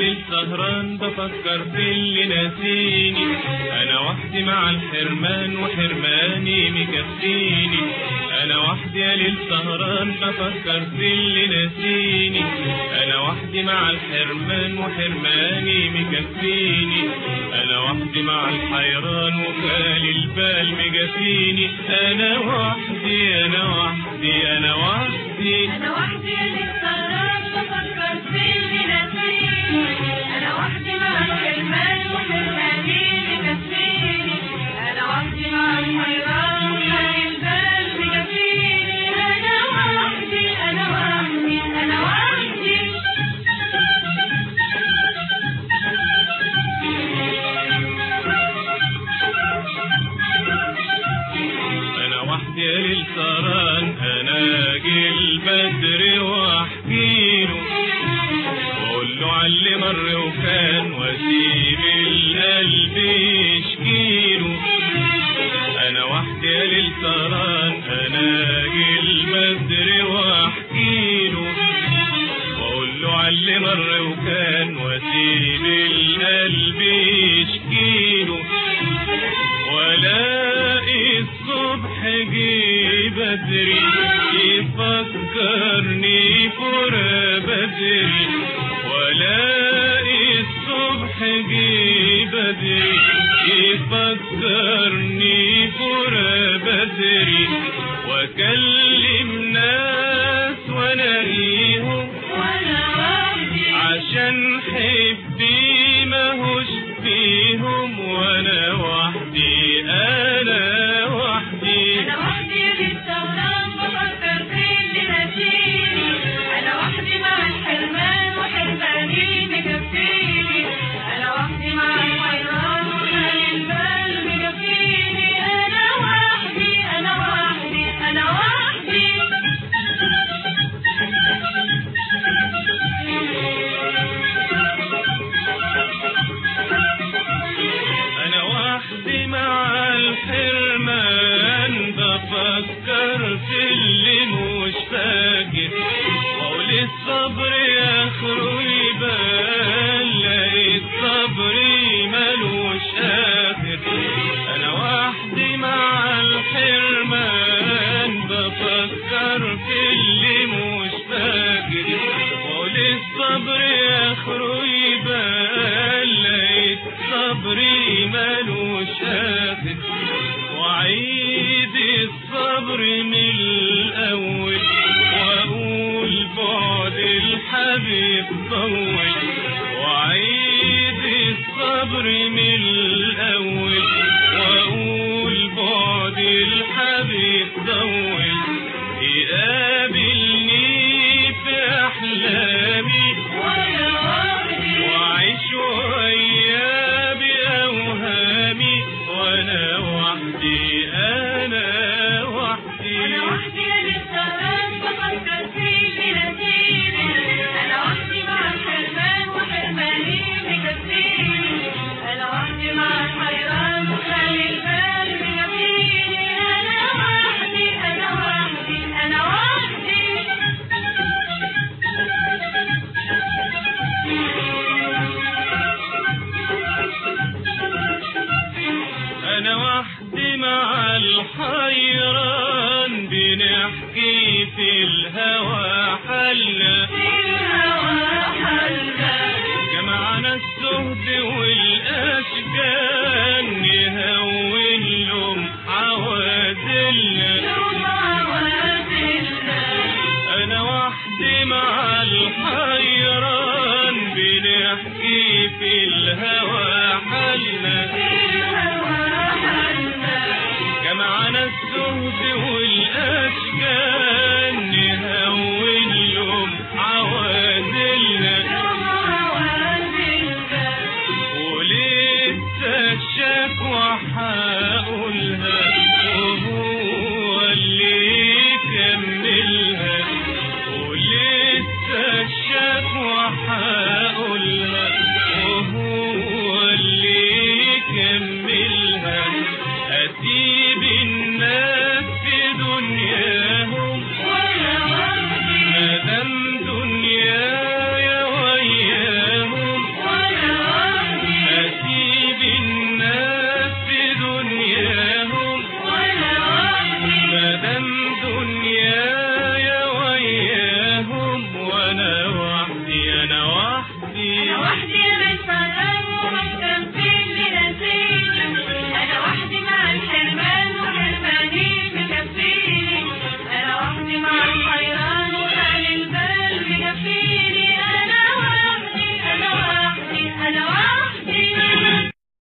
ليل سهران بفكر في اللي ناسيني انا وحدي مع الحرمان وحرماني مكفيني انا وحدي يا ليل سهران بفكر في اللي ناسيني انا وحدي مع الحرمان وحرماني مكفيني انا وحدي مع الحيران وخالي البال مجافيني انا وحدي انا وحدي انا وحدي أنا وحدي للسهران بفكر في اللي ناسيني أنا وحدي مع الحرمان وحرماني مكفيني أنا وحدي مع الحيران وخالي البال مكفيني أنا وحدي أنا وحدي أنا وحدي انا وحدي يا ليل سهران انا اجي البدر واحكيله واقول له على اللي مر وكان واسيب القلب يشكيله انا وحدي يا ليل سهران انا اجي البدر واحكيله واقول له على اللي مر وكان واسيب القلب يشكيله والاقي الصبح جه بدري يفكرني فرا بدري والاقي الصبح جه بدري يفكرني فرا بدري واكلم ناس والاقيهم وأنا وحدي عشان حبي ماهوش فيهم وانا وحدي انا وحدي أنا وحدي للسهران بفكر في اللي ناسيني أنا وحدي مع الحرمان وحرماني مكفيني أنا وحدي مع الحيران وخالي البال مكفيني أنا وحدي أنا وحدي أنا وحدي انا وحدي مع الحرمان بفكر في اللي مش فاكر واقول الصبر اخره يبان لقيت صبري ملوش اخر انا وحدي مع الحرمان بفكر في اللي مش فاكر واقول الصبر اخره يبان لقيت صبري ملوش اخر وعيد الصبر من الاول واقول بعد الحبيب طول وعيد الصبر من الاول واقول بعد الحبيب طول يقابلني في احلامي وأنا وحدي وأعيش وياه بأوهامي وأنا وحدي أنا وحدي أنا وحدي للسهران بفكر في اللي ناسيني أنا وحدي مع الحرمان وحرماني مكفيني أنا وحدي الدنيا